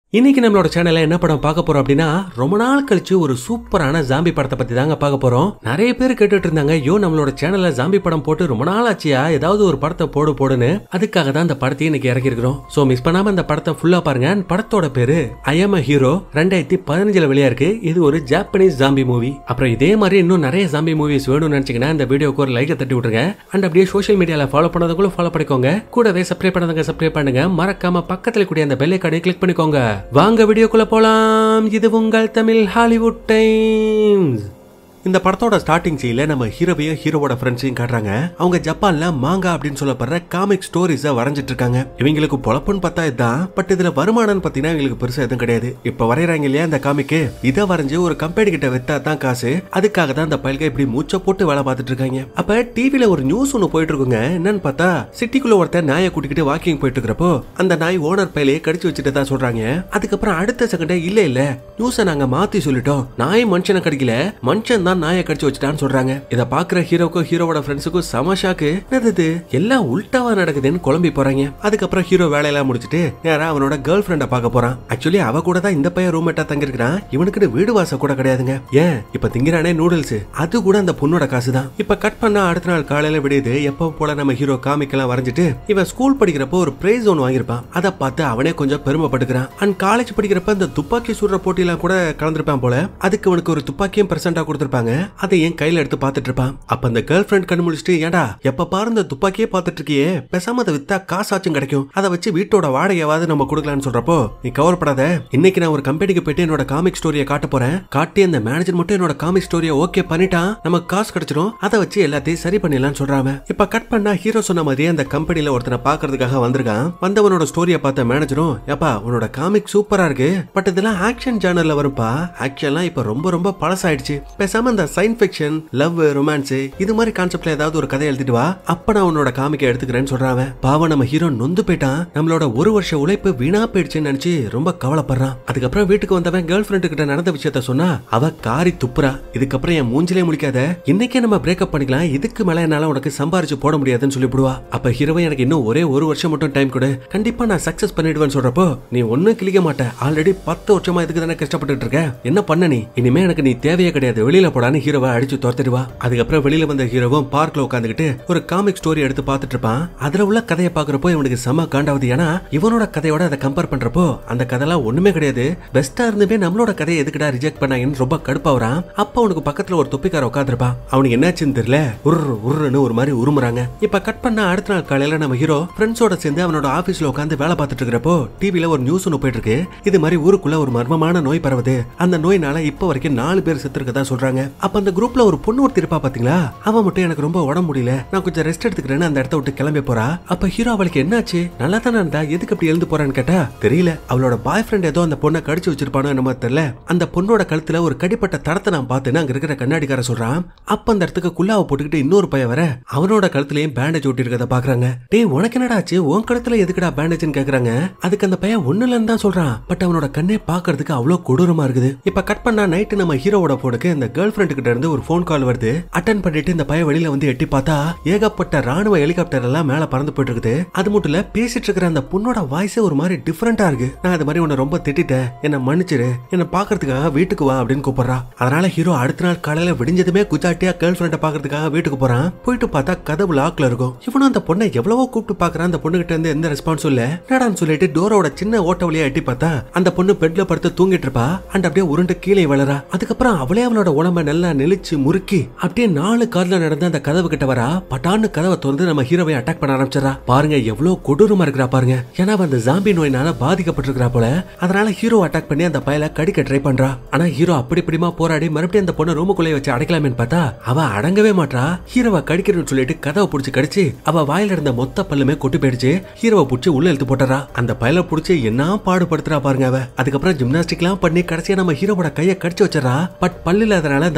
இன்னைக்கு நம்மளோட சேனல்ல என்ன படம் பார்க்க போறோம் அப்படின்னா ரொம்ப நாள் கழிச்சு ஒரு சூப்பரான ஜாம்பி படத்தை பத்தி தாங்க பார்க்க போறோம் நிறைய பேர் கேட்டுட்டு இருந்தாங்க யோ நம்மளோட சேனல்ல ஜாம்பி படம் போட்டு ரொம்ப நாள் ஆச்சியா ஏதாவது ஒரு படத்தை போடு போடுன்னு அதுக்காக தான் இந்த படத்தையும் இன்னைக்கு இறக்கி இருக்கிறோம் சோ மிஸ் பண்ணாம இந்த படத்தை ஃபுல்லா பாருங்க படத்தோட பேரு ஐ எம் அ ஹீரோ ரெண்டாயிரத்தி பதினஞ்சுல வெளியா இருக்கு இது ஒரு ஜாப்பனீஸ் ஜாம்பி மூவி அப்புறம் இதே மாதிரி இன்னும் நிறைய ஜாம்பி மூவிஸ் வேணும்னு நினைச்சீங்கன்னா இந்த வீடியோக்கு ஒரு லைக்கை தட்டி விட்டுருங்க அண்ட் அப்படியே சோஷியல் மீடியால ஃபாலோ பண்ணதுக்குள்ள ஃபாலோ பண்ணிக்கோங்க கூடவே சப்ஸ்கிரைப் பண்ணதுங்க சப்ஸ்கிரைப் பண்ணுங்க மறக்காம பக்கத்துல கூடிய அந்த பெல் ஐக்கானை கிளிக் பண்ணிக்கோங்க வாங்க வீடியோக்குள்ள போலாம் இது உங்கள் தமிழ் ஹாலிவுட் டைம்ஸ் இந்த படத்தோட ஸ்டார்டிங் சீன்ல நம்ம ஹீரோவையும் ஹீரோவோட ஃப்ரெண்ட்ஸையும் காட்டுறாங்க அவங்க ஜப்பான்ல மாங்கா அப்படின்னு சொல்லப்படுற காமிக் ஸ்டோரிஸ வரைஞ்சிட்டு இருக்காங்க இவங்களுக்கு பொழப்புன்னு பார்த்தா இதுதான் பட் இதுல வருமானம்னு பாத்தீங்கன்னா இவங்களுக்கு பெருசா எதுவும் கிடையாது இப்ப வரையறாங்க இல்லையா இந்த காமிக்கு இதை வரைஞ்சு ஒரு கம்பெனி கிட்ட வித்தா தான் காசு அதுக்காக தான் இந்த பயல்க இப்படி மூச்சை போட்டு வேலை பார்த்துட்டு இருக்காங்க அப்ப டிவில ஒரு நியூஸ் ஒண்ணு போயிட்டு இருக்குங்க என்னன்னு பார்த்தா சிட்டிக்குள்ள ஒருத்தர் நாயை கூட்டிக்கிட்டு வாக்கிங் போயிட்டு இருக்கிறப்போ அந்த நாய் ஓனர் பையிலேயே கடிச்சு வச்சுட்டு தான் சொல்றாங்க அதுக்கப்புறம் அடுத்த செகண்டே இல்ல இல்ல நியூஸை நாங்க மாத்தி சொல்லிட்டோம் நாய் மனுஷனை கடிக்கல மனுஷன் தான் நாயை கடிச்சு வச்சுட்டான்னு சொல்றாங்க இத பாக்குற ஹீரோக்கும் ஹீரோவோட ஃப்ரெண்ட்ஸுக்கும் செம ஷாக்கு என்னது இது? எல்லாம் உல்டாவா நடக்குதுன்னு குழம்பி போறாங்க அதுக்கப்புறம் ஹீரோ வேலையெல்லாம் முடிச்சிட்டு நேரா அவனோட கேர்ள் ஃப்ரெண்ட பார்க்க போறான் ஆக்சுவலி அவ கூட தான் இந்த பையன் ரூம்மேட்டா தங்கிருக்கான் இவனுக்கு வீடு வாசல் கூட கிடையாதுங்க ஏன் இப்ப திங்கிறானே நூடுல்ஸ் அது கூட அந்த பொண்ணோட காசு தான் இப்ப கட் பண்ணா அடுத்த நாள் காலையில விடியுது எப்பவும் போல நம்ம ஹீரோ காமிக்கெல்லாம் வரைஞ்சிட்டு இவன் ஸ்கூல் படிக்கிறப்போ ஒரு பிரைஸ் ஒன்று வாங்கியிருப்பான் அதை பார்த்து அவனே கொஞ்சம் பெருமைப்பட்டுக்கிறான் அண்ட் காலேஜ் படிக்கிறப்ப இந்த துப்பாக்கி சுடுற போட்டியெல்லாம் கூட கலந்துருப்பான் போல அதுக்கு அவனுக்கு ஒரு துப்பாக்கியும் பிரசண்டா கொடுத்திருப்பாங்க அதை என் கையில எடுத்து பார்த்துட்டு இருப்பான் அப்ப அந்த கேர்ள் ஃப்ரெண்ட் கண்ணு முடிச்சுட்டு ஏடா எப்ப பாரு இந்த துப்பாக்கியே பார்த்துட்டு இருக்கியே பேசாம அதை வித்தா காசாச்சும் கிடைக்கும் அதை வச்சு வீட்டோட வாடகையாவது நம்ம கொடுக்கலாம்னு சொல்றப்போ நீ கவலைப்படாத இன்னைக்கு நான் ஒரு கம்பெனிக்கு போயிட்டு என்னோட காமிக் ஸ்டோரியை காட்ட போறேன் காட்டி அந்த மேனேஜர் மட்டும் என்னோட காமிக் ஸ்டோரியை ஓகே பண்ணிட்டான் நமக்கு காசு கிடைச்சிடும் அதை வச்சு எல்லாத்தையும் சரி பண்ணிடலாம்னு சொல்றாங்க இப்ப கட் பண்ணா ஹீரோ சொன்ன மாதிரியே அந்த கம்பெனில ஒருத்தனை பாக்குறதுக்காக வந்திருக்கான் வந்தவனோட ஸ்டோரியை பார்த்த மேனேஜரும் ஏப்பா உன்னோட காமிக் சூப்பரா இருக்கு பட் இதெல்லாம் ஆக்ஷன் ஜானர்ல வரும்பா ஆக்ஷன்லாம் இப்ப ரொம்ப ரொம்ப பழசாயிடுச்சு பேசாம இந்த சயின்ஸ் ஃபிக்ஷன் லவ் ரொமான்ஸ் இது மாதிரி கான்செப்ட்ல ஏதாவது ஒரு கதை எழுதிட்டு வா அப்ப நான் உன்னோட காமிக்க எடுத்துக்கிறேன்னு சொல்றாங்க பாவம் நம்ம ஹீரோ நொந்து போயிட்டான் நம்மளோட ஒரு வருஷ உழைப்பு வீணா போயிடுச்சுன்னு நினைச்சு ரொம்ப கவலைப்படுறான் அதுக்கப்புறம் வீட்டுக்கு வந்தவன் கேர்ள் ஃப்ரெண்டு கிட்ட நடந்த விஷயத்த சொன்னா அவ காரி துப்புறா இதுக்கப்புறம் என் மூஞ்சிலே முடிக்காத இன்னைக்கே நம்ம பிரேக்கப் பண்ணிக்கலாம் இதுக்கு மேல என்னால உனக்கு சம்பாரிச்சு போட முடியாதுன்னு சொல்லிவிடுவா அப்ப ஹீரோவை எனக்கு இன்னும் ஒரே ஒரு வருஷம் மட்டும் டைம் கொடு கண்டிப்பா நான் சக்சஸ் பண்ணிடுவேன்னு சொல்றப்போ நீ ஒண்ணும் கிளிக்க மாட்ட ஆல்ரெடி பத்து வருஷமா இதுக்கு தானே கஷ்டப்பட்டுட்டு இருக்க என்ன பண்ண நீ இனிமே எனக்கு நீ தேவையே கிடையாது வெளியில போடான்னு ஹீரோவை அடிச்சு துரத்திடுவா அதுக்கப்புறம் வெளியில வந்த ஹீரோவும் பார்க்ல உட்காந்துக்கிட்டு ஒரு காமிக் ஸ்டோரி எடுத்து பார்த்துட்டு இருப்பான் அதுல உள்ள கதையை பாக்குறப்போ இவனுக்கு செம காண்டாவது ஏன்னா இவனோட கதையோட அதை கம்பேர் பண்றப்போ அந்த கதைலாம் ஒண்ணுமே கிடையாது பெஸ்டா இருந்துமே நம்மளோட கதையை எதுக்குடா ரிஜெக்ட் பண்ணாங்கன்னு ரொம்ப கடுப்பாவறான் அப்ப அவனுக்கு பக்கத்துல ஒரு தொப்பிக்கார உட்காந்துருப்பான் அவனுக்கு என்னாச்சுன்னு தெரியல உரு உருன்னு ஒரு மாதிரி உருமுறாங்க இப்ப கட் பண்ண அடுத்த நாள் காலையில நம்ம ஹீரோ ஃப்ரெண்ட்ஸோட சேர்ந்து அவனோட ஆபீஸ்ல உட்காந்து வேலை பார்த்துட்டு இருக்கிறப்போ டிவில ஒரு நியூஸ் ஒன்று போயிட்டு இருக்கு இது மாதிரி ஊருக்குள்ள ஒரு மர்மமான நோய் பரவுது அந்த நோயினால இப்ப வரைக்கும் நாலு பேர் செத்து இருக்கதா சொல்றாங்க அப்ப அந்த குரூப்ல ஒரு பொண்ணு ஒருத்தி இருப்பா பாத்தீங்களா அவன் மட்டும் எனக்கு ரொம்ப உடம்பு முடியல நான் கொஞ்சம் ரெஸ்ட் எடுத்துக்கிறேன்னு அந்த இடத்த விட்டு கிளம்பி போறா அப்ப ஹீரோ அவளுக்கு என்னாச்சு நல்லா தானே இருந்தா எதுக்கு அப்படி எழுந்து போறான்னு கேட்டா தெரியல அவளோட பாய் ஃப்ரெண்ட் ஏதோ அந்த பொண்ணை கடிச்சு வச்சிருப்பானோ என்னமோ தெரியல அந்த பொண்ணோட கழுத்துல ஒரு கடிப்பட்ட தடத்தை நான் பார்த்தேன்னு அங்க இருக்கிற கண்ணாடிக்கார சொல்றான் அப்ப அந்த இடத்துக்கு குல்லாவை போட்டுக்கிட்டு இன்னொரு பையன் வர அவனோட கழுத்துலயும் பேண்டேஜ் ஒட்டி இருக்கத பாக்குறாங்க டேய் உனக்கு என்னடா ஆச்சு உன் கழுத்துல எதுக்குடா பேண்டேஜ்னு கேக்குறாங்க அதுக்கு அந்த பையன் ஒண்ணு இல்லன்னு தான் சொல்றான் பட் அவனோட கண்ணே பாக்குறதுக்கு அவ்வளவு கொடூரமா இருக்குது இப்ப கட் பண்ணா நைட்டு நம்ம ஹீரோவோட போனுக்கு இந்த கேர்ள் ஃப்ரெண்ட் கிட்ட இருந்து ஒரு ஃபோன் கால் வருது அட்டன் பண்ணிட்டு இந்த பையன் வெளியில வந்து எட்டி பார்த்தா ஏகப்பட்ட ராணுவ ஹெலிகாப்டர் எல்லாம் மேல பறந்து போயிட்டு இருக்குது அது மட்டும் இல்ல பேசிட்டு இருக்கிற அந்த பொண்ணோட வாய்ஸே ஒரு மாதிரி டிஃபரெண்டா இருக்கு நான் அது மாதிரி உன்னை ரொம்ப திட்டிட்டேன் என்ன மன்னிச்சிரு என்ன பாக்குறதுக்காக வீட்டுக்கு வா அப்படின்னு கூப்பிடுறா அதனால ஹீரோ அடுத்த நாள் காலையில விடிஞ்சதுமே குஜாட்டியா கேர்ள் ஃப்ரெண்ட பாக்குறதுக்காக வீட்டுக்கு போறான் போயிட்டு பார்த்தா கதவு லாக்ல இருக்கும் இவனும் அந்த பொண்ணை எவ்வளவோ கூப்பிட்டு பாக்குறான் அந்த பொண்ணு கிட்ட இருந்து எந்த ரெஸ்பான்ஸும் இல்ல என்னடான்னு சொல்லிட்டு டோரோட சின்ன ஓட்ட வழியா எட்டி பார்த்தா அந்த பொண்ணு பெட்ல படுத்து தூங்கிட்டு இருப்பா அண்ட் அப்படியே உருண்டு கீழே வளரா அதுக்கப்புறம் அவளே அவளோட உடம்ப நல்லா நெளிச்சு முறுக்கி அப்படியே நாலு கால்ல நடந்து அந்த கதவு கிட்ட வரா பட்டான்னு கதவை திறந்து நம்ம ஹீரோவை அட்டாக் பண்ண ஆரம்பிச்சிடறா பாருங்க எவ்வளவு கொடூரமா இருக்கிறா பாருங்க ஏன்னா அவ அந்த ஜாம்பி நோயினால பாதிக்கப்பட்டிருக்கிறா போல அதனால ஹீரோ அட்டாக் பண்ணி அந்த பயல கடிக்க ட்ரை பண்றா ஆனா ஹீரோ அப்படி இப்படிமா போராடி மறுபடியும் அந்த பொண்ணை ரூமுக்குள்ளே வச்சு அடைக்கலாமேன்னு பார்த்தா அவ அடங்கவே மாட்றா ஹீரோவை கடிக்கிறேன்னு சொல்லிட்டு கதவை புடிச்சு கடிச்சு அவ வாயில இருந்த மொத்த பல்லுமே கொட்டி போயிடுச்சு ஹீரோவை புடிச்சு உள்ள இழுத்து போட்டுறா அந்த பயல புடிச்சு என்ன பாடுபடுத்துறா பாருங்க அவ அதுக்கப்புறம் ஜிம்னாஸ்டிக் எல்லாம் பண்ணி கடைசியா நம்ம ஹீரோவோட கைய கடிச்சு வச்சிடறா பட் பல்லு இல்லாதனால அந்த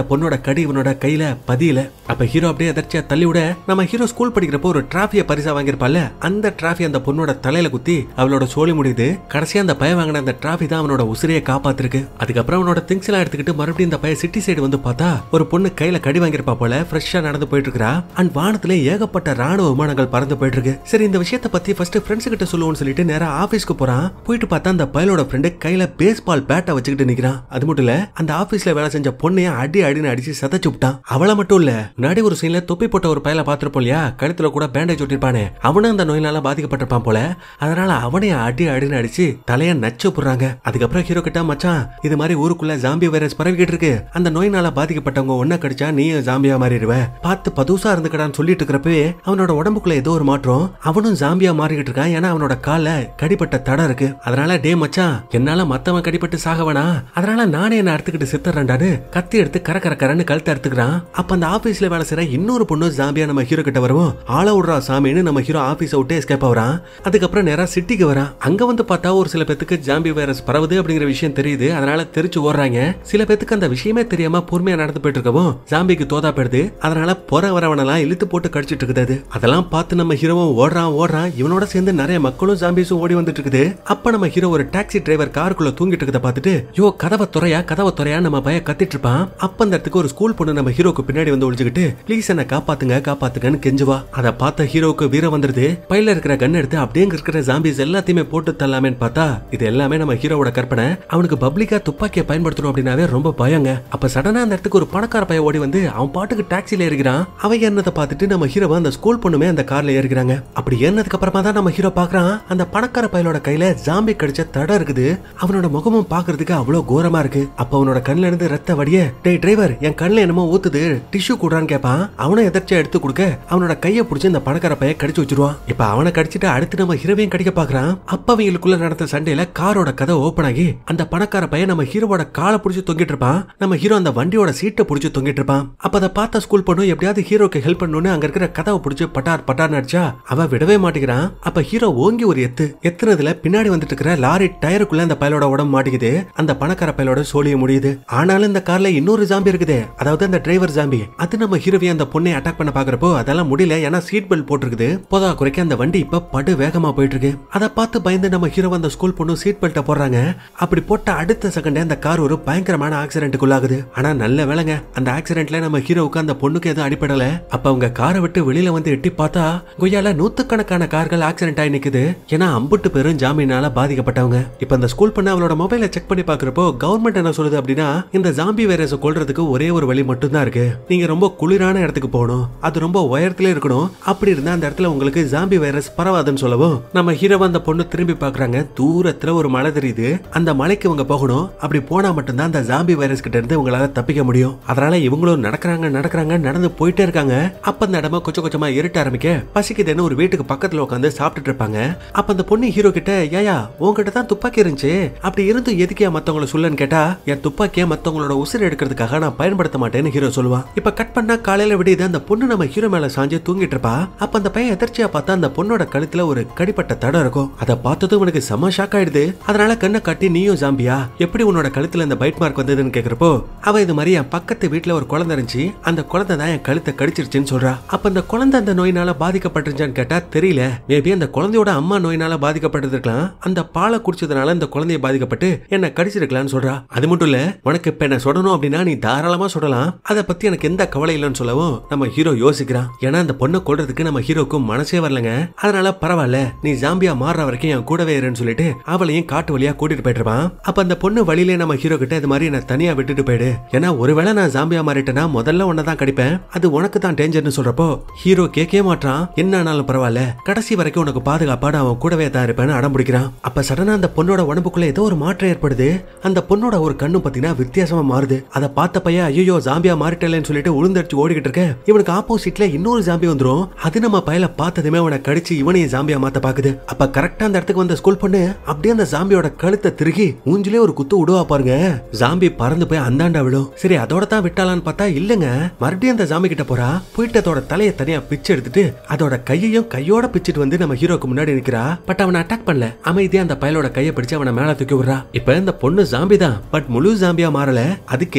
அந்த பொண்ணோட கடி இவனோட கையில பதியல அப்ப ஹீரோ அப்படியே எதர்ச்சியா தள்ளி விட நம்ம ஹீரோ ஸ்கூல் படிக்கிறப்போ ஒரு டிராஃபிய பரிசா வாங்கியிருப்பால அந்த டிராஃபி அந்த பொண்ணோட தலையில குத்தி அவளோட சோழி முடியுது கடைசியா அந்த பையன் வாங்கின அந்த டிராஃபி தான் அவனோட உசிரியை காப்பாத்திருக்கு அதுக்கப்புறம் அவனோட திங்ஸ் எல்லாம் எடுத்துக்கிட்டு மறுபடியும் இந்த பையன் சிட்டி சைடு வந்து பார்த்தா ஒரு பொண்ணு கையில கடி வாங்கியிருப்பா போல ஃப்ரெஷ்ஷா நடந்து போயிட்டு இருக்கா அண்ட் வானத்துல ஏகப்பட்ட ராணுவ விமானங்கள் பறந்து போயிட்டு இருக்கு சரி இந்த விஷயத்த பத்தி ஃபர்ஸ்ட் ஃப்ரெண்ட்ஸ் கிட்ட சொல்லுவோம்னு சொல்லிட்டு நேரா ஆபீஸ்க்கு போறான் போயிட்டு பார்த்தா அந்த பயலோட ஃப்ரெண்டு கையில பேஸ்பால் பேட்டை வச்சுக்கிட்டு நிக்கிறான் அது மட்டும் இல்ல அந்த ஆபீஸ்ல வேலை செஞ்ச பொண்ணைய அடி அடின்னு அடிச்சு சதைச்சு விட்டான் அவளை மட்டும் இல்ல முன்னாடி ஒரு சீன்ல தொப்பி போட்ட ஒரு பயல பாத்திருப்போம் இல்லையா கழுத்துல கூட பேண்டேஜ் ஒட்டிருப்பானே அவனும் அந்த நோயினால பாதிக்கப்பட்டிருப்பான் போல அதனால அவனைய அடி அடின்னு அடிச்சு தலைய நச்சு போடுறாங்க அதுக்கப்புறம் ஹீரோ கிட்ட மச்சான் இது மாதிரி ஊருக்குள்ள ஜாம்பி வைரஸ் பரவிக்கிட்டு இருக்கு அந்த நோயினால பாதிக்கப்பட்டவங்க ஒன்ன கடிச்சா நீ ஜாம்பியா மாறிடுவ பார்த்து பதுசா இருந்துக்கடான்னு சொல்லிட்டு இருக்கிறப்பவே அவனோட உடம்புக்குள்ள ஏதோ ஒரு மாற்றம் அவனும் ஜாம்பியா மாறிக்கிட்டு இருக்கான் ஏன்னா அவனோட கால கடிப்பட்ட தடம் இருக்கு அதனால டே மச்சான் என்னால மத்தவன் கடிப்பட்டு சாக வேணாம் அதனால நானே என்ன அறுத்துக்கிட்டு சித்தரண்டான்னு கத்தி எடுத்து கர கர கரன்னு கழுத்தை அறுத்துக்கிறான் அப்ப அந்த ஆபீஸ்ல வேலை செய்யற இன்னொரு பொண்ணு ஜாம்பியா நம்ம ஹீரோ கிட்ட வருவோம் ஆள விடுறா சாமின்னு நம்ம ஹீரோ ஆபீஸ விட்டு எஸ்கேப் ஆகுறான் அதுக்கப்புறம் நேரா சிட்டிக்கு வரான் அங்க வந்து பார்த்தா ஒரு சில பேத்துக்கு ஜாம்பி வைரஸ் பரவுது அப்படிங்கிற விஷயம் தெரியுது அதனால தெரிச்சு ஓடுறாங்க சில பேத்துக்கு அந்த விஷயமே தெரியாம பொறுமையா நடந்து போயிட்டு இருக்கவும் ஜாம்பிக்கு தோதா போயிடுது அதனால போற வரவனெல்லாம் இழுத்து போட்டு கடிச்சிட்டு இருக்குது அது. அதெல்லாம் பார்த்து நம்ம ஹீரோவும் ஓடுறான் ஓடுறான் இவனோட சேர்ந்து நிறைய மக்களும் ஜாம்பிஸும் ஓடி வந்துட்டு இருக்குது அப்ப நம்ம ஹீரோ ஒரு டாக்ஸி டிரைவர் காருக்குள்ள தூங்கிட்டு இருக்கத பார்த்துட்டு யோ கதவை துறையா கதவை துறையா நம்ம பைய கத்திட்டு இருப்பான் அப்ப அந்த இடத்துக்கு ஒரு ஸ்கூல் பொண்ணு நம்ம ஹீரோக்கு பின்னாடி வந்து ஒளிஞ்சுக்கிட்டு ப்ளீஸ் என்ன காப்பாத்துங்க காப்பாத்துங்கன்னு கெஞ்சுவா அதை பார்த்த ஹீரோக்கு வீரம் வந்துருது பையில இருக்கிற கன் எடுத்து அப்படியே இங்க இருக்கிற ஜாம்பிஸ் எல்லாத்தையுமே போட்டு தள்ளாமேன்னு பார்த்தா இது எல்லாமே நம்ம ஹீரோவோட கற்பனை அவனுக்கு பப்ளிக்கா துப்பாக்கியை பயன்படுத்தணும் அப்படின்னாவே ரொம்ப பயங்க அப்ப சடனா அந்த இடத்துக்கு ஒரு பணக்கார பையன் ஓடி வந்து அவன் பாட்டுக்கு டாக்ஸில ஏறிக்கிறான் அவன் ஏறினதை பார்த்துட்டு நம்ம ஹீரோவை அந்த ஸ்கூல் பொண்ணுமே அந்த கார்ல ஏறிக்கிறாங்க அப்படி ஏறினதுக்கு அப்புறமா தான் நம்ம ஹீரோ பாக்குறான் அந்த பணக்கார பையலோட கையில ஜாம்பி கடிச்ச தடம் இருக்குது அவனோட முகமும் பாக்குறதுக்கு அவ்வளவு கோரமா இருக்கு அப்ப அவனோட கண்ணுல இருந்து ரத்த வடிய டேய் டிரைவர் என் கண்ணுல என்னமோ ஊத்துது டிஷ்யூ கூடான்னு கேட்பான் அவனை எதிர்ச்சியா எடுத்து கொடுக்க அவனோட கையை பிடிச்சி இந்த பணக்கார பையன் கடிச்சு வச்சிருவான் இப்ப அவனை கடிச்சிட்டு அடுத்து நம்ம ஹீரோவையும் கடிக்க பாக்குறான் அப்ப அவங்களுக்குள்ள நடந்த சண்டையில காரோட கதை ஓபன் ஆகி அந்த பணக்கார பையன் நம்ம ஹீரோவோட காலை பிடிச்சி தொங்கிட்டு இருப்பான் நம்ம ஹீரோ அந்த வண்டியோட சீட்டை பிடிச்சி தொங்கிட்டு இருப்பான் அப்ப அதை பார்த்த ஸ்கூல் பொண்ணு எப்படியாவது ஹீரோக்கு ஹெல்ப் பண்ணணும்னு அங்க இருக்கிற கதவை பிடிச்சி பட்டார் பட்டார்னு அடிச்சா அவ விடவே மாட்டேங்கிறான் அப்ப ஹீரோ ஓங்கி ஒரு எத்து எத்துனதுல பின்னாடி வந்துட்டு இருக்கிற லாரி டயருக்குள்ள அந்த பயலோட உடம்பு மாட்டிக்குது அந்த பணக்கார பயலோட சோழிய முடியுது ஆனாலும் இந்த கார்ல இன்னொரு ஜாம்பி இருக்குது அதாவது அந்த டிரைவர் ஜாம்பி அது நம்ம ஹீரோவி அந்த பொண்ணை அட்டாக் பண்ண பாக்குறப்போ அதெல்லாம் முடியல ஏன்னா சீட் பெல்ட் போட்டிருக்குது போதா குறைக்க அந்த வண்டி இப்ப படு வேகமா போயிட்டு இருக்கு அதை பார்த்து பயந்து நம்ம ஹீரோ அந்த ஸ்கூல் பொண்ணு சீட் பெல்ட்டை போடுறாங்க அப்படி போட்ட அடுத்த செகண்டே அந்த கார் ஒரு பயங்கரமான ஆக்சிடென்ட்டுக்குள்ளாகுது ஆனா நல்ல வேலைங்க அந்த ஆக்சிடென்ட்ல நம்ம ஹீரோவுக்கு அந்த பொண்ணுக்கு எதுவும் அடிப்படல அப்ப அவங்க காரை விட்டு வெளியில வந்து எட்டி பார்த்தா கொய்யால நூத்துக்கணக்கான கார்கள் ஆக்சிடென்ட் ஆகி நிக்குது ஏன்னா அம்புட்டு பேரும் ஜாமீனால பாதிக்கப்பட்டவங்க இப்ப அந்த ஸ்கூல் பண்ண அவளோட மொபைலை செக் பண்ணி பாக்குறப்போ கவர்மெண்ட் என்ன சொல்லுது அப்படின்னா இந்த ஜாம்பி வைரஸை கொல்றதுக்கு ஒரே ஒரு வழி மட்டும் தான் இருக்கு நீங்க ரொம்ப குளிரான இடத்துக்கு போகணும் அது ரொம்ப உயரத்துல இருக்கணும் அப்படி இருந்தா அந்த இடத்துல உங்களுக்கு ஜாம்பி வைரஸ் பரவாதுன்னு சொல்லவும் நம்ம ஹீரோ அந்த பொண்ணு திரும்பி பாக்குறாங்க தூரத்துல ஒரு மலை தெரியுது அந்த மலைக்கு இவங்க போகணும் அப்படி போனா மட்டும்தான் அந்த ஜாம்பி வைரஸ் கிட்ட இருந்து உங்களால தப்பிக்க முடியும் அதனால இவங்களும் நடக்கிறாங்க நடக்கிறாங்க நடந்து போயிட்டே இருக்காங்க அப்ப அந்த இடமா கொஞ்சம் கொஞ்சமா இருட்ட ஆரம்பிக்க பசிக்குதுன்னு ஒரு வீட்டுக்கு பக்கத்துல உட்காந்து சாப்பிட்டுட்டு இருப்பாங்க அப்ப அந்த பொண்ணு ஹீரோ கிட்ட ஏயா உன்கிட்ட தான் துப்பாக்கி இருந்துச்சு அப்படி இருந்து எதுக்கே மத்தவங்கள சொல்லன்னு கேட்டா என் துப்பாக்கிய மத்தவங்களோட உசிர் எடுக்கிறதுக்காக நான் பயன்படுத்த மாட்டேன்னு ஹீரோ சொல்லுவான் இப்ப கட் பண்ணா காலையில விடியுது அந்த பொண்ணு நம்ம ஹீரோ மேல சாஞ்சு தூங்கிட்டு இருப்பா அப்ப அந்த பையன் எதர்ச்சியா பார்த்தா அந்த பொண்ணோட கழுத்துல ஒரு கடிப்பட்ட தடம் இருக்கும் அதை பார்த்ததும் உனக்கு செம ஷாக் ஆயிடுது அதனால கண்ணை காட்டி நீயும் ஜாம்பியா எப்படி உன்னோட கழுத்துல இந்த பைட் மார்க் வந்ததுன்னு கேக்குறப்போ அவ இது மாதிரி என் பக்கத்து வீட்டுல ஒரு குழந்தை இருந்துச்சு அந்த குழந்தை தான் என் கழுத்தை கடிச்சிருச்சுன்னு சொல்றா அப்ப அந்த குழந்தை அந்த நோயினால பாதிக்கப்பட்டிருச்சான்னு கேட்டா தெரியல மேபி அந்த குழந்தையோட அம்மா நோயினால பாதிக்கப்பட்டிருக்கலாம் அந்த பாலை குடிச்சதுனால இந்த குழந்தைய பாதிக்கப்பட்டு என்ன கடிச்சிருக்கலாம்னு சொல்றா அது மட்டும் இல்ல உனக்கு இப்ப என்ன சுடணும் அப்படின்னா நீ தாராளமா சுடலாம் அதை பத்தி எனக்கு எந்த கவலை இல்லைன்னு சொல்லவும் நம்ம ஹீரோ யோசிக்கிறான் ஏன்னா அந்த பொண்ணை கொல்றதுக்கு நம்ம ஹீரோக்கு மனசே வரலங்க அதனால பரவாயில்ல நீ ஜாம்பியா மாறுற வரைக்கும் என் கூடவே இருன்னு சொல்லிட்டு அவளையும் காட்டு வழியா கூட்டிட்டு போயிட்டு இருப்பான் அப்ப அந்த பொண்ணு வழியிலே நம்ம ஹீரோ கிட்ட இது மாதிரி என்ன தனியா விட்டுட்டு போயிடு ஏன்னா ஒருவேளை நான் ஜாம்பியா மாறிட்டேன்னா முதல்ல உன்னை தான் கடிப்பேன் அது உனக்கு தான் டேஞ்சர்னு சொல்றப்போ ஹீரோ கேட்கவே மாட்டான் என்ன ஆனாலும் பரவாயில்ல கடைசி வரைக்கும் உனக்கு பாதுகாப்பாடு அவன் கூடவே தான் இருப்பேன்னு அடம் பிடிக்கிறான் அப்ப சடனா அந்த பொண்ணோட உடம்புக்குள்ள ஏதோ ஒரு மாற்றம் ஏற்படுது அந்த பொண்ணோட ஒரு கண்ணு பாத்தீங்கன்னா வித்தியாசமா மாறுது அதை பார்த்த பையன் ஐயோ ஜாம்பியா மாறிட்டேன்னு சொல்லிட்டு உளுந்தடிச்சு ஓடிக்கிட்டு இருக்க இவனுக்கு ஆப்போசிட்ல இன்னொரு ஜாம்பி வந்துரும் அது நம்ம பையல பார்த்ததுமே அவனை கடிச்சு இவனையும் ஜாம்பியா மாத்த பாக்குது அப்ப கரெக்டா அந்த இடத்துக்கு வந்த ஸ்கூல் பொண்ணு அப்படியே அந்த ஜாம்பியோட கழுத்தை திருகி மூஞ்சிலே ஒரு குத்து விடுவா பாருங்க ஜாம்பி பறந்து போய் அந்தாண்டா விடும் சரி அதோட தான் விட்டாலான்னு பார்த்தா இல்லங்க மறுபடியும் அந்த ஜாம்பி கிட்ட போறா போயிட்டு அதோட தலையை தனியா பிச்சு எடுத்துட்டு அதோட கையையும் கையோட பிச்சுட்டு வந்து நம்ம ஹீரோக்கு முன்னாடி நிக்கிறா பட் அவனை அட்டாக் பண்ணல அமைதியா அந்த பயலோட கையை பிடிச்சு அவனை மேல தூக்கி விடுறா இப்ப இந்த பொண்ணு ஜாம்பி தான் பட் முழு ஜாம்பியா மாறல அதுக்கு என்ன காரணம்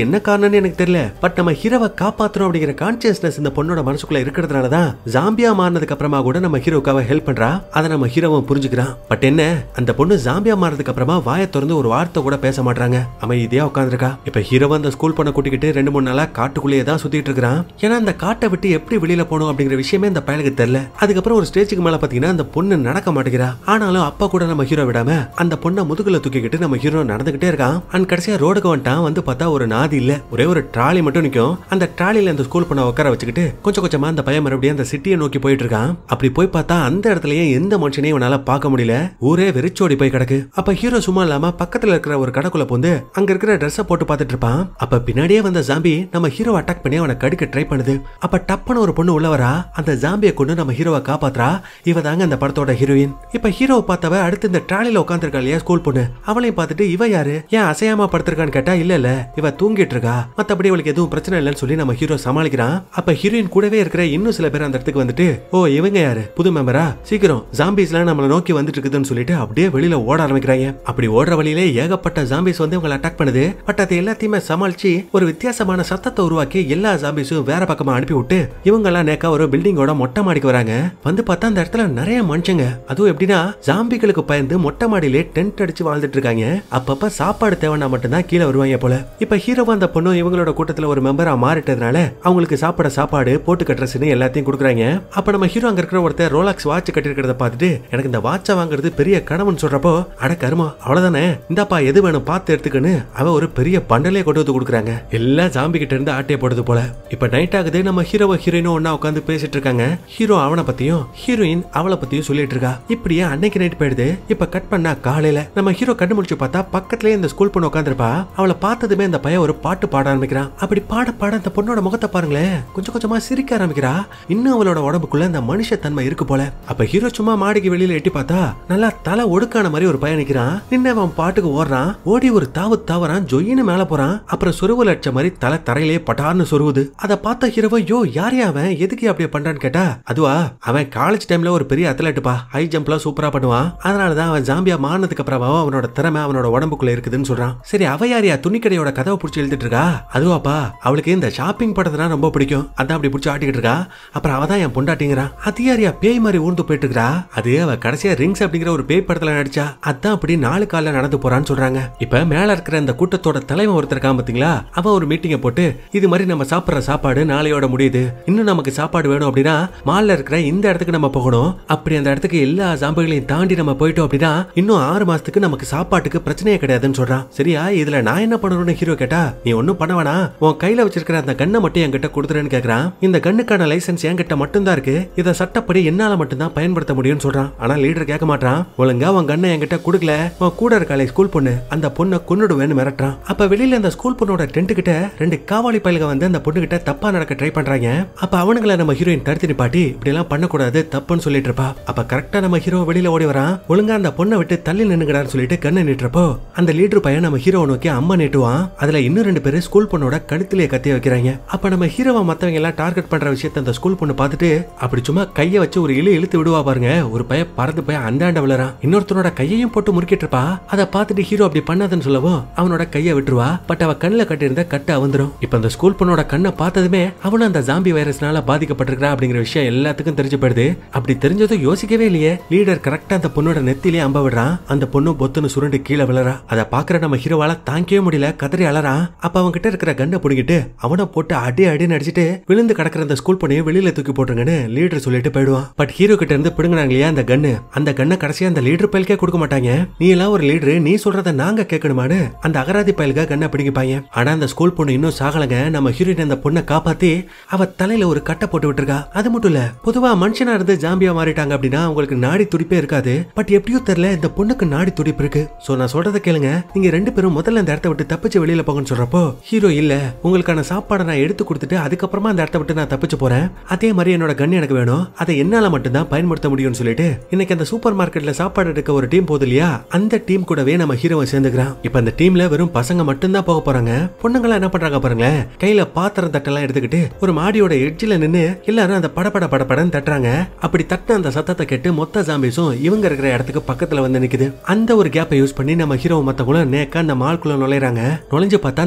காரணம்னு எனக்கு தெரியல பட் நம்ம ஹீரோவை காப்பாத்தணும் அப்படிங்கிற கான்சியஸ்னஸ் இந்த பொண்ணோட மனசுக்குள்ள இருக்கிறதுனால தான் ஜாம்பியா மாறினதுக்கு அப்புறமா கூட நம்ம ஹீரோக்காக ஹெல்ப் பண்றா அதை நம்ம ஹீரோவும் புரிஞ்சுக்கிறான் பட் என்ன அந்த பொண்ணு ஜாம்பியா மாறினதுக்கு அப்புறமா வாயை திறந்து ஒரு வார்த்தை கூட பேச மாட்டாங்க அமைதியா உட்காந்துருக்கா இப்ப ஹீரோவை அந்த ஸ்கூல் பண்ண கூட்டிக்கிட்டு ரெண்டு மூணு நாளா காட்டுக்குள்ளேயே தான் சுத்திட்டு இருக்கிறான் ஏன்னா அந்த காட்டை விட்டு எப்படி வெளியில போகணும் அப்படிங்கிற விஷயமே இந்த பயலுக்கு தெரியல அதுக்கப்புறம் ஒரு ஸ்டேஜுக்கு மேல பாத்தீங்கன்னா அந்த பொண்ணு நடக்க மாட்டேங்கிறா ஆனாலும் அப்பா கூட நம்ம ஹீரோ விடாம அந்த பொண்ணை முதுகுல தூக்கிக்கிட்டு நம்ம ஹீரோ நடந்துகிட்டே இருக்கான் அண்ட் கடைசியா ரோடுக்கு வந்துட்டான் வந்து பார்த்தா ஒரு நாதி இல்ல ஒரே ஒரு ட்ராலி மட்டும் நிக்கும் அந்த ட்ராலில அந்த ஸ்கூல் பொண்ணை உட்கார வச்சுக்கிட்டு கொஞ்சம் கொஞ்சமா அந்த பையன் மறுபடியும் அந்த சிட்டியை நோக்கி போயிட்டு இருக்கான் அப்படி போய் பார்த்தா அந்த இடத்துலயே எந்த மனுஷனையும் இவனால பார்க்க முடியல ஊரே வெறிச்சோடி போய் கிடக்கு அப்ப ஹீரோ சும்மா இல்லாம பக்கத்துல இருக்கிற ஒரு கடைக்குள்ள போந்து அங்க இருக்கிற ட்ரெஸ்ஸை போட்டு பார்த்துட்டு இருப்பான் அப்ப பின்னாடியே வந்த ஜாம்பி நம்ம ஹீரோ அட்டாக் பண்ணி அவனை கடிக்க ட்ரை பண்ணுது அப்ப டப்புன்னு ஒரு பொண்ணு உள்ள வரா அந்த ஜாம்பியை கொண்டு நம்ம ஹீரோவை காப்பாத்துறா இவ தாங்க அந்த படத்தோட ஹீரோயின் இப்ப ஹீரோவை பார்த்தவ அடுத்து இந்த ட்ராலில உட்காந்துருக்கா இல்லையா ஸ்கூல் பொண்ணு அவளையும் பார்த்துட்டு இவ யாரு ஏன் அசையாம படுத்திருக்கான்னு கேட்டா இல்ல இல்ல இவ தூங்கிட்டு இருக்கா மத்தபடி அவளுக்கு எதுவும் பிரச்சனை இல்லைன்னு சொல்லி நம்ம ஹீரோ சமாளிக்கிறான் அப்ப ஹீரோயின் கூடவே இருக்கிற இன்னும் சில பேர் அந்த இடத்துக்கு வந்துட்டு ஓ இவங்க யாரு புது மெம்பரா சீக்கிரம் ஜாம்பிஸ்லாம் நம்மள நோக்கி வந்துட்டு இருக்குதுன்னு சொல்லிட்டு அப்படியே வெளியில ஓட ஆரம்பிக்கிறாங்க அப்படி ஓடுற வழியிலே ஏகப்பட்ட ஜாம்பிஸ் வந்து இவங்களை அட்டாக் பண்ணுது பட் அது எல்லாத்தையுமே சமாளிச்சு ஒரு வித்தியாசமான சத்தத்தை உருவாக்கி எல்லா ஜாம்பிஸும் வேற பக்கமா அனுப்பி விட்டு இவங்க எல்லாம் நேக்கா ஒரு பில்டிங்கோட மொட்டை மாடிக்கு வராங்க வந்து பார்த்தா அந்த இடத்துல நிறைய மனுஷங்க அதுவும் எப்படின்னா ஜாம்பிகளுக்கு பயந்து மொட்டை மாடியிலே டென்ட் அடிச்சு வாழ்ந்துட்டு இருக்காங்க அப்பப்ப சாப்பாடு தேவைன்னா மட்டும்தான் கீழே வருவாங்க போல இப்ப ஹீரோவா அந்த பொண்ணும் இவங்களோட கூட்டத்துல ஒரு மெம்பரா மாறிட்டதுனால அவங்களுக்கு சாப்பிட சாப்பாடு போட்டு கட்டுறதுன்னு எல்லாத்தையும் கொடுக்குறாங்க அப்ப நம்ம ஹீரோ அங்க இருக்கிற ஒருத்தர் ரோலாக்ஸ் வாட்ச் கட்டிருக்கிறத பார்த்துட்டு எனக்கு இந்த வாட்சை வாங்குறது பெரிய கனவுன்னு சொல்றப்போ அட கருமா அவ்வளவுதானே இந்தாப்பா எது வேணும் பார்த்து எடுத்துக்கன்னு அவ ஒரு பெரிய பண்டலே கொண்டு வந்து கொடுக்குறாங்க எல்லா ஜாம்பி கிட்ட இருந்து ஆட்டைய போடுது போல இப்ப நைட் ஆகுது நம்ம ஹீரோவை ஹீரோயினும் ஒன்னா உட்காந்து பேசிட்டு இருக்காங்க ஹீரோ அவனை பத்தியும் ஹீரோயின் அவளை பத்தியும் சொல்லிட்டு இருக்கா இப்படியே அன்னைக்கு நைட் போயிடுது இப்ப கட் பண்ணா காலையில நம்ம ஹீரோ கண்டு முடிச்சு பார்த்தா பக்கத்துலயே இந்த ஸ்கூல் பொண்ணு உட்காந்துருப்பா அவளை பார்த்ததுமே அந்த பையன் ஒரு பாட்டு பாட ஆரம்பிக்கிறான் அப்படி பாட பாட அந்த பொண்ணோட முகத்தை பாருங்களேன் கொஞ்சம் கொஞ்சமா சிரிக்க ஆரம்பிக்கிறா இன்னும் அவளோட உடம்புக்குள்ள அந்த மனுஷ தன்மை இருக்கு போல அப்ப ஹீரோ சும்மா மாடிக்கு வெளியில எட்டி பார்த்தா நல்லா தலை ஒடுக்கான மாதிரி ஒரு பையன் நிக்கிறான் நின்று அவன் பாட்டுக்கு ஓடுறான் ஓடி ஒரு தாவு தாவறான் ஜொயின்னு மேல போறான் அப்புறம் சொருவல் அடிச்ச மாதிரி தலை தரையிலே பட்டார்னு சொருவுது அதை பார்த்த ஹீரோவோ யோ யார் அவன் எதுக்கு அப்படியே பண்றான்னு கேட்டா அதுவா அவன் காலேஜ் டைம்ல ஒரு பெரிய அத்லட்டுப்பா ஹை ஜம்ப்லாம் சூப்பரா பண்ணுவான் அதனாலதான் அவன் ஜாம்பியா மாறினதுக்கு அப்புறம் அவனோட திறமை அவனோட உடம்புக்குள்ள இருக்குதுன்னு சொல்றான் சரி அவ யாரியா துணிக்கடையோட கதவை பிடிச்சி எழுதிட்டு இருக்கா அதுவாப்பா அவளுக்கு இந்த ஷாப்பிங் படத்துனா ரொம்ப பிடிக்கும் அதான் அப்படி பிடிச்சி ஆட்டிக்கிட்டு இருக்கா அப்புறம் அவ தான் என் பொண்டாட்டிங்கிறான் அது யாரியா பேய் மாதிரி ஊர்ந்து போயிட்டு இருக்கா அது அவ கடைசியா ரிங்ஸ் அப்படிங்கிற ஒரு பேய் படத்துல நடிச்சா அதான் அப்படி நாலு காலில் நடந்து போறான்னு சொல்றாங்க இப்ப மேல இருக்கிற இந்த கூட்டத்தோட தலைவன் ஒருத்தர் இருக்கான் பாத்தீங்களா அவன் ஒரு மீட்டிங்கை போட்டு இது மாதிரி நம்ம சாப்பிடுற சாப்பாடு நாளையோட முடியுது இன்னும் நமக்கு சாப்பாடு வேணும் அப்படின்னா மால்ல இருக்கிற இந்த இடத்துக்கு நம்ம போகணும் அப்படி அந்த இடத்துக்கு எல்லா சாம்புகளையும் தாண்டி நம்ம போயிட்டோம் அப்படின்னா இன்னும் ஆறு மாசத்துக்கு நமக்கு சாப்பாட்டுக்கு பிரச்சனையே கிடையாதுன்னு சொல்றான் சரியா இதுல நான் என்ன பண்ணணும்னு ஹீரோ கேட்டா நீ ஒன்னும் பண்ண வேணாம் உன் கையில வச்சிருக்கிற அந்த கண்ணை மட்டும் என்கிட்ட கொடுத்துறேன்னு கேக்குறான் இந்த கண்ணுக்கான லைசன்ஸ் என்கிட்ட மட்டும்தான் இருக்கு இதை சட்டப்படி என்னால மட்டும்தான் பயன்படுத்த முடியும்னு சொல்றான் ஆனா லீடர் கேட்க மாட்டான் ஒழுங்கா உன் கண்ணை என்கிட்ட கொடுக்கல உன் கூட இருக்காளே ஸ்கூல் பொண்ணு அந்த பொண்ணை கொன்னுடுவேன்னு மிரட்டுறான் அப்ப வெளியில அந்த ஸ்கூல் பொண்ணோட டென்ட் கிட்ட ரெண்டு காவாலி பயலுக வந்து அந்த பொண்ணு கிட்ட தப்பா நடக்க ட்ரை பண்றாங்க அப்ப அவனுங்களை நம்ம ஹீரோயின் தடுத்து நிப்பாட்டி இப்படி எல்லாம் பண்ணக்கூடாது தப்புன்னு சொல்லிட்டு இருப்பா அப்ப கரெக்டா நம்ம ஹீரோ வெளியில ஓடி வரான் ஒழுங்கா அந்த பொண்ணை விட்டு தள்ளி நின்னுங்கடான்னு சொல்லிட்டு கண்ணை நீட்டுறப்போ அந்த லீடர் பையன் நம்ம ஹீரோவை நோக்கி அம்மா நீட்டுவான் அதுல இன்னும் ரெண்டு பேரு ஸ்கூல் பொண்ணோட கழுத்திலே கத்தி வைக்கிறாங்க அப்ப நம்ம ஹீரோவை மத்தவங்க எல்லாம் டார்கெட் பண்ற விஷயத்த அந்த ஸ்கூல் பொண்ணு பார்த்துட்டு அப்படி சும்மா கையை வச்சு ஒரு இழு இழுத்து விடுவா பாருங்க ஒரு பைய பறந்து போய் அந்தாண்ட விழறான் இன்னொருத்தனோட கையையும் போட்டு முறுக்கிட்டு இருப்பா அதை பார்த்துட்டு ஹீரோ அப்படி பண்ணாதுன்னு சொல்லவும் அவனோட கையை விட்டுருவா பட் அவ கண்ணில் கட்டியிருந்த கட்டு அவந்துரும் இப்ப அந்த ஸ்கூல் பொண்ணோட கண்ணை பார்த்ததுமே அவனும் அந்த ஜாம்பி வைரஸ்னால பாதிக்கப்பட்டிருக்கிறா அப்படிங்கிற விஷயம் எல்லாத்துக்கும் தெரிஞ்சு போயிடுது அப்படி தெரிஞ்சதும் யோசிக்கவே இல்லையே லீடர் கரெக்டா அந்த பொண்ணோட நெத்திலே அம்ப விடுறான் அந்த பொண்ணு பொத்துன்னு சுருண்டு கீழே விழறா அதை பாக்குற நம்ம ஹீரோவால தாங்கிக்கவே முடியல கதறி அலறான் அப்ப அவன் கிட்ட இருக்கிற கண்ணை புடிங்கிட்டு அவனை போட்டு அடி அடின்னு அடிச்சிட்டு விழுந்து கிடக்கிற அந்த ஸ்கூல் பொண்ணையை வெளியில தூக்கி போட்டுருங்கன்னு லீடர் சொல்லிட்டு போயிடுவான் பட் ஹீரோ கிட்ட இருந்து பிடுங்கினாங்க இல்லையா அந்த கண்ணு அந்த கண்ணை கடைசியா அந்த லீடர் பயலுக்கே கொடுக்க மாட்டாங்க நீ எல்லாம் ஒரு லீடர் நீ சொல்றத நாங்க கேட்கணுமான்னு அந்த அகராதி பயலுக கண்ணை பிடிங்கிப்பாங்க ஆனா அந்த ஸ்கூல் பொண்ணு இன்னும் சாகலங்க நம்ம ஹீரோயின் அந்த பொண்ணை காப்பாத்தி அவ தலையில ஒரு கட்டை போட்டு விட்டுருக்கா அது மட்டும் இல்ல பொதுவா மனுஷனா இருந்து ஜாம்பியா மாறிட்டாங்க அப்படின்னா அவங்களுக்கு நாடி துடிப்பே இருக்காது பட் எப்படியோ தெரியல இந்த பொண்ணுக்கு நாடி துடிப்பு இருக்கு சோ நான் சொல்றத கேளுங்க நீங்க ரெண்டு பேரும் முதல்ல இந்த இடத்த விட்டு தப்பிச்சு வெளியில போங்கன்னு சொல்றப்போ ஹீரோ இல்ல உங்களுக்கான சாப்பாடை நான் எடுத்து கொடுத்துட்டு அதுக்கப்புறமா அந்த இடத்த விட்டு நான் தப்பிச்சு போறேன் அதே மாதிரி என்னோட கன் எனக்கு வேணும் அதை என்னால மட்டும்தான் பயன்படுத்த முடியும்னு சொல்லிட்டு இன்னைக்கு அந்த சூப்பர் மார்க்கெட்ல சாப்பாடு எடுக்க ஒரு டீம் போகுது இல்லையா அந்த டீம் கூடவே நம்ம ஹீரோவை சேர்ந்துக்கிறான் இப்ப அந்த டீம்ல வெறும் பசங்க மட்டும்தான் போக போறாங்க பொண்ணுங்களா என்ன பண்றாங்க பாருங்களேன் கையில பாத்திரம் தட்டெல்லாம் எடுத்துக்கிட்டு ஒரு மாடியோட எட்ஜில் நின்னு எல்லாரும் அந்த படபட படபடன்னு தட்டுறாங்க அப்படி தட்டின அந்த சத்தத்தை கேட்டு மொத்த ஜாம்பிஸும் இவங்க இருக்கிற இடத்துக்கு பக்கத்துல வந்து நிக்குது அந்த ஒரு கேப்பை யூஸ் பண்ணி நம்ம ஹீரோ மத்தவங்களும் நேக்கா அந்த மால்குள்ள நுழையறாங்க நுழைஞ்சு பார்த்தா அந்த மாலுக்குள்ள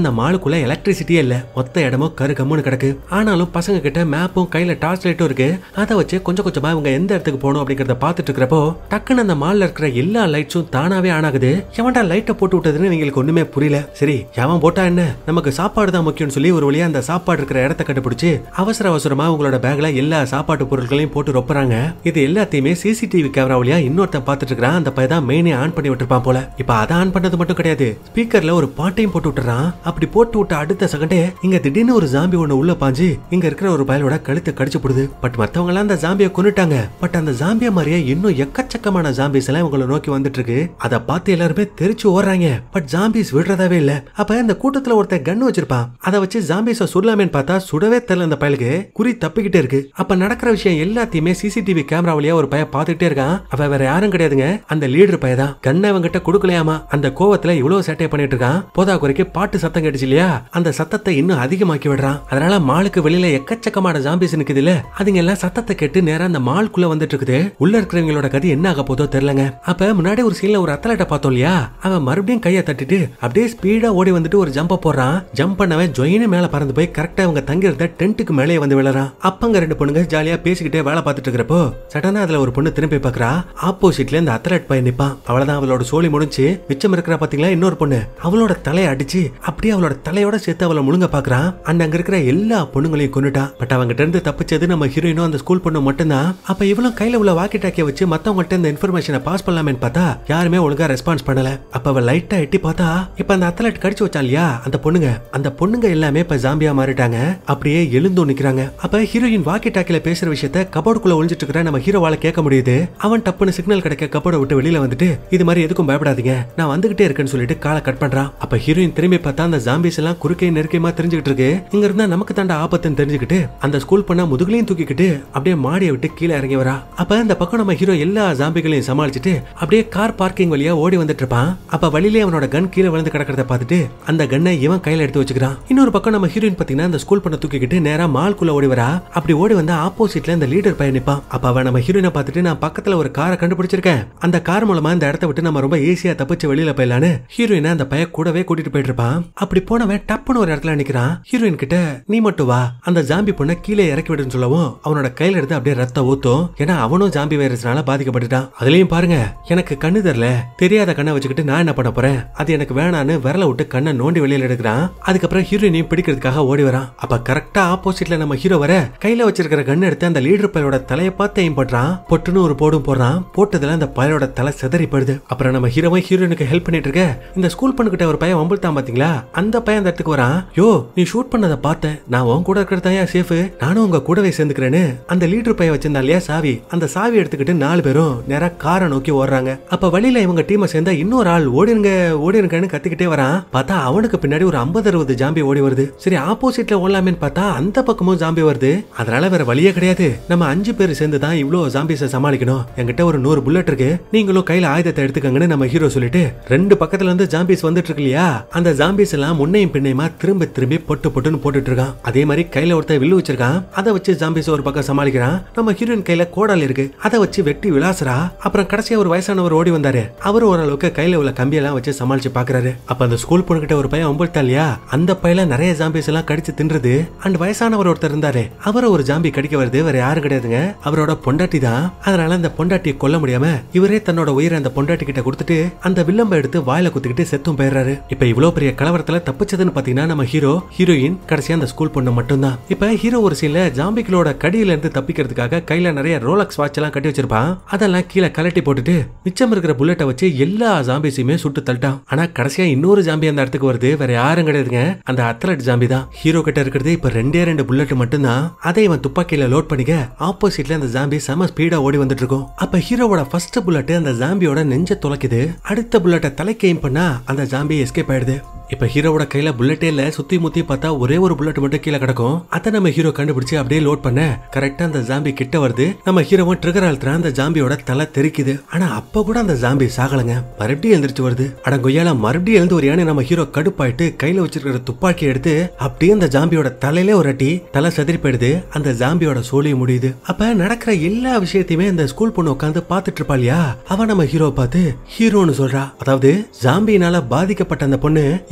பார்க்குள்ள எலக்ட்ரிசிட்டியே இல்ல மொத்த இடமும் கரு கம்முன்னு கிடக்கு ஆனாலும் பசங்க கிட்ட மேப்பும் கையில டார்ச் லைட்டும் இருக்கு அதை வச்சு கொஞ்சம் கொஞ்சமா இவங்க எந்த இடத்துக்கு போகணும் அப்படிங்கறத பார்த்துட்டு இருக்கிறப்போ டக்குன்னு அந்த மால்ல இருக்கிற எல்லா லைட்ஸும் தானாவே ஆன் ஆகுது எவன்டா லைட்டை போட்டு விட்டதுன்னு இவங்களுக்கு ஒண்ணுமே புரியல சரி எவன் போட்டா என்ன நமக்கு சாப்பாடு தான் முக்கியம்னு சொல்லி ஒரு வழியா அந்த சாப்பாடு இருக்கிற இடத்த கண்டுபிடிச்சு அவசர அவசரமா உங்களோட பேக்ல எல்லா சாப்பாட்டு பொருட்களையும் போட்டு ரொப்புறாங்க இது எல்லாத்தையுமே சிசிடிவி கேமரா வழியா இன்னொருத்தன் பார்த்துட்டு இருக்கிறான் அந்த பையன் தான் மெயினே ஆன் பண்ணி விட்டுருப்பான் போல இப்ப அதை ஆன் பண்ணது மட்டும் கிடையாது ஸ்பீக்கர்ல ஒரு பாட்டையும் போட்டு விட்டுறான் அப்படி போட்டு விட்ட அடுத்த செகண்டே இங்க திடீர்னு ஒரு ஜாம்பி ஒண்ணு உள்ள பாஞ்சு இங்க இருக்கிற ஒரு பயலோட கழுத்தை கடிச்சு போடுது பட் மத்தவங்க எல்லாம் அந்த ஜாம்பியை கொன்னுட்டாங்க பட் அந்த ஜாம்பிய மாதிரியே இன்னும் எக்கச்சக்கமான ஜாம்பிஸ் எல்லாம் இவங்களை நோக்கி வந்துட்டு இருக்கு அதை பார்த்து எல்லாருமே தெரிச்சு ஓடுறாங்க பட் ஜாம்பிஸ் விடுறதாவே இல்ல அப்ப இந்த கூட்டத்துல ஒருத்தன் கன்னு வச்சிருப்பான் அதை வச்சு ஜாம்பிஸ சுடலாமேன்னு பார்த்தா சுடவே தெரியல அந்த பயலுக்கு குறி தப்பிக்கிட்டே இருக்கு அப்ப நடக்கிற விஷயம் எல்லாத்தையுமே சிசிடிவி கேமரா வழியா ஒரு பையன் பார்த்துட்டே இருக்கான் அவ வேற யாரும் கிடையாதுங்க அந்த லீடர் பையன் தான் கண்ணை அவங்கிட்ட கொடுக்கலையாமா அந்த கோவத்துல இவ்வளவு சேட்டை பண்ணிட்டு இருக்கான் போதா குறைக்கு பாட்டு சத்தம் கேட்டுச்சு இல்லையா அந்த சத்தத்தை இன்னும் அதிகமாக்கி விடுறான் அதனால மாலுக்கு வெளியில எக்கச்சக்கமான ஜாம்பிஸ் நிக்குது இல்ல அதுங்க எல்லாம் சத்தத்தை கேட்டு நேரா அந்த மால்குள்ள வந்துட்டு இருக்குது உள்ள இருக்கிறவங்களோட கதை என்ன ஆக போதோ தெரியலங்க அப்ப முன்னாடி ஒரு சீன்ல ஒரு அத்தலட்டை பார்த்தோம் இல்லையா அவன் மறுபடியும் கையை தட்டிட்டு அப்படியே ஸ்பீடா ஓடி வந்துட்டு ஒரு ஜம்ப போடுறான் ஜம்ப் பண்ணவன் ஜொயினு மேல பறந்து போய் கரெக்டா அவங்க தங்கி இருந்த டென்ட்டுக்கு மேலே வந்து விழறான் அப்பங்க ரெண்டு பொண்ணுங்க ஜாலியா பேசிக்கிட்டே வேலை பார்த்துட்டு இருக்கிறப்போ சடனா அதுல ஒரு பொண்ணு திரும்பி பாக்குறா ஆப்போசிட்ல இந்த அத்தலட் பையன் நிப்பான் அவ்வளவுதான் அவளோட சோழி முடிஞ்சு மிச்சம் இருக்கிற பாத்தீங்களா இன்னொரு பொண்ணு அவளோட தலையை அடிச்சு அப்படியே அவளோட தலையோட சேர்த்து அவளை முழுங்க பாக்குறான் அண்ட் அங்க இருக்கிற எல்லா பொண்ணுங்களையும் கொண்டுட்டான் பட் அவங்கிட்ட இருந்து தப்பிச்சது நம்ம ஹீரோயினும் அந்த ஸ்கூல் பொண்ணு மட்டும்தான் அப்ப இவளும் கையில உள்ள வாக்கி டாக்கிய வச்சு மத்தவங்கள்ட்ட இந்த இன்ஃபர்மேஷனை பாஸ் பண்ணலாமேன்னு பார்த்தா யாருமே ஒழுங்கா ரெஸ்பான்ஸ் பண்ணல அப்ப அவ லைட்டா எட்டி பார்த்தா இப்ப அந்த அத்தலட் கடிச்சு வச்சான் இல்லையா அந்த பொண்ணுங்க அந்த பொண்ணுங்க எல்லாமே இப்ப ஜாம்பியா மாறிட்டாங்க அப்படியே எழுந்தும் நிக்கிறாங்க அப்ப ஹீரோயின் வாக்கி டாக்கில பேசுற விஷயத்த கபோர்டுக்குள்ள ஒளிஞ்சிட்டு இருக்கிற நம்ம ஹீரோவால கேட்க முடியுது அவன் டப்புன்னு சிக்னல் கிடைக்க கபோர்டை விட்டு வெளியில வந்துட்டு இது மாதிரி எதுக்கும் பயப்படாதீங்க நான் வந்துகிட்டே இருக்கேன்னு சொல்லிட்டு காலை கட் பண்றான் அப்ப ஹீரோயின் திரும்பி பார்த்தா அந்த ஜாம்பிஸ் எல்லாம் குறுக்கே நெருக்கமா தெரிஞ்சுக்கிட்டு இருக்கு இங்க இருந்தா நமக்கு தாண்டா ஆபத்துன்னு தெரிஞ்சுக்கிட்டு அந்த ஸ்கூல் பண்ண முதுகுலையும் தூக்கிக்கிட்டு அப்படியே மாடியை விட்டு கீழே இறங்கி வரா அப்ப இந்த பக்கம் நம்ம ஹீரோ எல்லா ஜாம்பிகளையும் சமாளிச்சுட்டு அப்படியே கார் பார்க்கிங் வழியா ஓடி வந்துட்டு இருப்பான் அப்ப வழியிலே அவனோட கன் கீழே விழுந்து கிடக்கிறத பார்த்துட்டு அந்த கன்னை இவன் கையில எடுத்து வச்சுக்கிறான் இன்னொரு பக்கம் நம்ம ஹீரோயின் பாத்தீங்கன்னா அந்த ஸ்கூல் பண்ண தூக்கிக்கிட்டு நேரா மால்குள்ள ஓடி வரா அப்படி ஓடி வந்து ஆப்போசிட்ல இந்த லீடர் பையன் நிப்பான் அப்ப அவன் நம்ம ஹீரோயினை பார்த்துட்டு நான் பக்கத்துல ஒரு காரை கண்டுபிடிச்சிருக்கேன் அந்த கார் மூலமா இந்த இடத்த விட்டு நம்ம ரொம்ப ஈஸியா தப்பிச்சு வெளியில போயிடலான்னு ஹீரோயினை அந்த பையன் கூடவே கூட்டிட்டு போயிட்டு இருப்பான் அப்படி போனவன் டப்புன்னு ஒரு இடத்துல நிக்கிறான் ஹீரோயின் கிட்ட நீ மட்டும் வா அந்த ஜாம்பி பொண்ணை கீழே இறக்கி விடுன்னு சொல்லவும் அவனோட கையில எடுத்து அப்படியே ரத்தம் ஊத்தும் ஏன்னா அவனும் ஜாம்பி வைரஸ்னால பாதிக்கப்பட்டுட்டான் அதுலயும் பாருங்க எனக்கு கண்ணு தெரியல தெரியாத கண்ணை வச்சுக்கிட்டு நான் என்ன பண்ண போறேன் அது எனக்கு வேணான்னு விரல விட்டு கண்ணை நோண்டி வெளியில எடுக்கிறான் அதுக்கப்புறம் ஹீரோயினையும் பிடிக்கிறதுக்காக ஓடி வரான் அப்ப கரெக்டா ஆப்போசிட்ல நம்ம ஹீரோ வர கையில வச்சிருக்கிற கன் எடுத்து அந்த லீடர் பையலோட தலையை பார்த்து எய்ம் பண்றான் பொட்டுன்னு ஒரு போடும் போடுறான் போட்டதுல அந்த பையலோட தலை சிதறி படுது அப்புறம் நம்ம ஹீரோவும் ஹீரோயினுக்கு ஹெல்ப் பண்ணிட்டு இருக்க இந்த ஸ்கூல் பண்ணுகிட்ட ஒரு பையன் வம்பிழ்த்தான் பாத்தீங்களா அந்த பையன் அந்த இடத்துக்கு வரான் யோ நீ ஷூட் பண்ணதை பார்த்தேன் நான் உன் கூட இருக்கிறது தான் சேஃப் நானும் உங்க கூடவே சேர்ந்துக்கிறேன்னு அந்த லீடர் பையன் வச்சிருந்தா இல்லையா சாவி அந்த சாவி எடுத்துக்கிட்டு நாலு பேரும் நேரா காரை நோக்கி ஓடுறாங்க அப்ப வழியில இவங்க டீமை சேர்ந்தா இன்னொரு ஆள் ஓடிருங்க ஓடிருங்கன்னு கத்திக்கிட்டே வரான் பார்த்தா அவனுக்கு பின்னாடி ஒரு ஐம்பது அறுபது ஜாம்பி ஓடி வருது சரி ஆப்போசிட்ல ஓடலாமேன்னு பார்த்தா அந்த பக்கமும் ஜாம்பி வருது அதனால வேற வழியே கிடையாது நம்ம அஞ்சு பேர் சேர்ந்து தான் இவ்வளவு ஜாம்பிஸை சமாளிக்கணும் என்கிட்ட ஒரு நூறு புல்லட் இருக்கு நீங்களும் கையில ஆயுதத்தை எடுத்துக்கங்கன்னு நம்ம ஹீரோ சொல்லிட்டு ரெண்டு பக்கத்துல இருந்து ஜாம்பிஸ் வந்துட்டு இருக்கு இல்லையா அந்த ஜாம்பிஸ் எல்லாம் முன்னையும் பின்னையுமா திரும்ப திரும்பி பொட்டு பொட்டுன்னு போட்டுட்டு இருக்கான் அதே மாதிரி கையில ஒருத்தன் வில்லு வச்சிருக்கான் அதை வச்சு ஜாம்பிஸ் ஒரு பக்கம் சமாளிக்கிறான் நம்ம ஹீரோயின் கையில கோடால் இருக்கு அதை வச்சு வெட்டி விளாசுறா அப்புறம் கடைசியா ஒரு வயசானவர் ஓடி வந்தாரு அவர் ஓரளவுக்கு கையில உள்ள கம்பியெல்லாம் வச்சு சமாளிச்சு பாக்குறாரு அப்ப அந்த ஸ்கூல் பொண்ணுகிட்ட ஒரு பையன் ஒம்புட்டா இல்லையா அந்த பையல நிறைய ஜாம்பிஸ் எல்லாம் கடிச்சு தின்றுது அண்ட் வயசானவர் ஒருத்தர் இருந்தாரு அவரை ஒரு ஜாம்பி கடிக்க வருது வேற யாரும் கிடையாதுங்க அவரோட பொண்டாட்டி தான் அதனால அந்த பொண்டாட்டியை கொல்ல முடியாம இவரே தன்னோட உயிரை அந்த பொண்டாட்டி கிட்ட கொடுத்துட்டு அந்த வில்லம்ப எடுத்து வாயில குத்திக்கிட்டு செத்தும் போயிடுறாரு இப்ப இவ்வளவு பெரிய கலவரத்துல தப்பிச்சதுன்னு பாத்தீங்கன்னா நம்ம ஹீரோ ஹீரோயின் கடைசியா அந்த ஸ்கூல் பொண்ணு மட்டும்தான் இப்ப ஹீரோ ஒரு சீன்ல ஜாம்பிகளோட கடியில இருந்து தப்பிக்கிறதுக்காக கையில நிறைய ரோலக்ஸ் வாட்ச் எல்லாம் கட்டி வச்சிருப்பான் அதெல்லாம் கீழே கலட்டி போட்டுட்டு மிச்சம் இருக்கிற புல்லட்டை வச்சு எல்லா ஜாம்பிஸையுமே சுட்டு தள்ளிட்டான் ஆனா கடைசியா இன்னொரு ஜாம்பி அந்த இடத்துக்கு வருது வேற யாரும் கிடையாதுங்க அந்த அத்லட் ஜாம்பி தான் ஹீரோ கிட்ட இருக்கிறது இப்ப ரெண்டே ரெண்டு புல்லட் மட்டும்தான் அதை இவன் துப்பாக்கியில லோட் பண்ணிக்க ஆப்போசிட்ல அந்த ஜாம்பி செம ஸ்பீடா ஓடி வந்துட்டு இருக்கும் அப்ப ஹீரோவோட ஃபர்ஸ்ட் புல்லட் அந்த ஜாம்பியோட நெஞ்ச துளைக்குது அடுத்த புல்லட்டை தலைக்கு எய்ம் பண்ணா அந்த ஜாம்பி எஸ்கேப் ஆயிடுது இப்ப ஹீரோவோட கையில புல்லட்டே இல்ல சுத்தி முத்தி பார்த்தா ஒரே ஒரு புல்லட் மட்டும் கீழே கிடக்கும் அதை நம்ம ஹீரோ கண்டுபிடிச்சு அப்படியே லோட் பண்ண கரெக்டா அந்த ஜாம்பி கிட்ட வருது நம்ம ஹீரோவும் ட்ரிகர் அழுத்துற அந்த ஜாம்பியோட தலை தெரிக்குது ஆனா அப்ப கூட அந்த ஜாம்பி சாகலங்க மறுபடியும் எழுந்திரிச்சு வருது அட கொய்யால மறுபடியும் எழுந்து ஒரு யானை நம்ம ஹீரோ கடுப்பாயிட்டு கையில வச்சிருக்கிற துப்பாக்கி எடுத்து அப்படியே அந்த ஜாம்பியோட தலையிலே ஒரு அட்டி தலை சதிரி போயிடுது அந்த ஜாம்பியோட சோழிய முடியுது அப்ப நடக்கிற எல்லா விஷயத்தையுமே அந்த ஸ்கூல் பொண்ணு உட்காந்து பாத்துட்டு இருப்பா இல்லையா அவ நம்ம ஹீரோ பார்த்து ஹீரோன்னு சொல்றா அதாவது ஜாம்பியினால பாதிக்கப்பட்ட அந்த பொண்ணு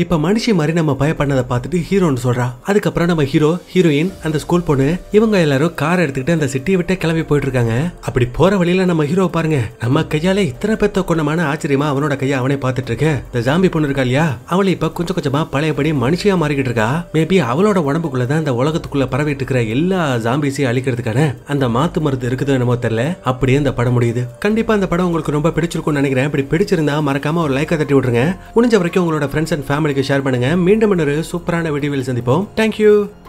இப்ப மனுஷி மாதிரி நம்ம பயப்படனதை பார்த்துட்டு ஹீரோன்னு சொல்றா அதுக்கப்புறம் நம்ம ஹீரோ ஹீரோயின் அந்த ஸ்கூல் பொண்ணு இவங்க எல்லாரும் கார் எடுத்துக்கிட்டு அந்த சிட்டியை விட்டு கிளம்பி போயிட்டு இருக்காங்க அப்படி போற வழியில நம்ம ஹீரோ பாருங்க நம்ம கையால இத்தனை பேத்த கொண்டமான ஆச்சரியமா அவனோட கையை அவனே பார்த்துட்டு இருக்க இந்த ஜாம்பி பொண்ணு இருக்கா இல்லையா அவளை இப்ப கொஞ்சம் கொஞ்சமா பழையபடி மனுஷியா மாறிக்கிட்டு இருக்கா மேபி அவளோட உடம்புக்குள்ளதான் இந்த உலகத்துக்குள்ள பரவிட்டு இருக்கிற எல்லா ஜாம்பிஸையும் அழிக்கிறதுக்கான அந்த மாத்து மருந்து இருக்குதோ என்னமோ தெரியல அப்படியே இந்த படம் முடியுது கண்டிப்பா அந்த படம் உங்களுக்கு ரொம்ப பிடிச்சிருக்கும்னு நினைக்கிறேன் இப்படி பிடிச்சிருந்தா மறக்காம ஒரு லைக்கை தட்டி விட்டுருங்க முடிஞ்ச வரைக்கும் உங்களோட ஃப்ரெண்ட்ஸ் அண்ட் ஃபேமிலிக்கு ஷேர் பண்ணுங்க மீண்டும் இன்னொரு சூப்பரான வீடியோவில் சந்திப்போம் தேங்க்யூ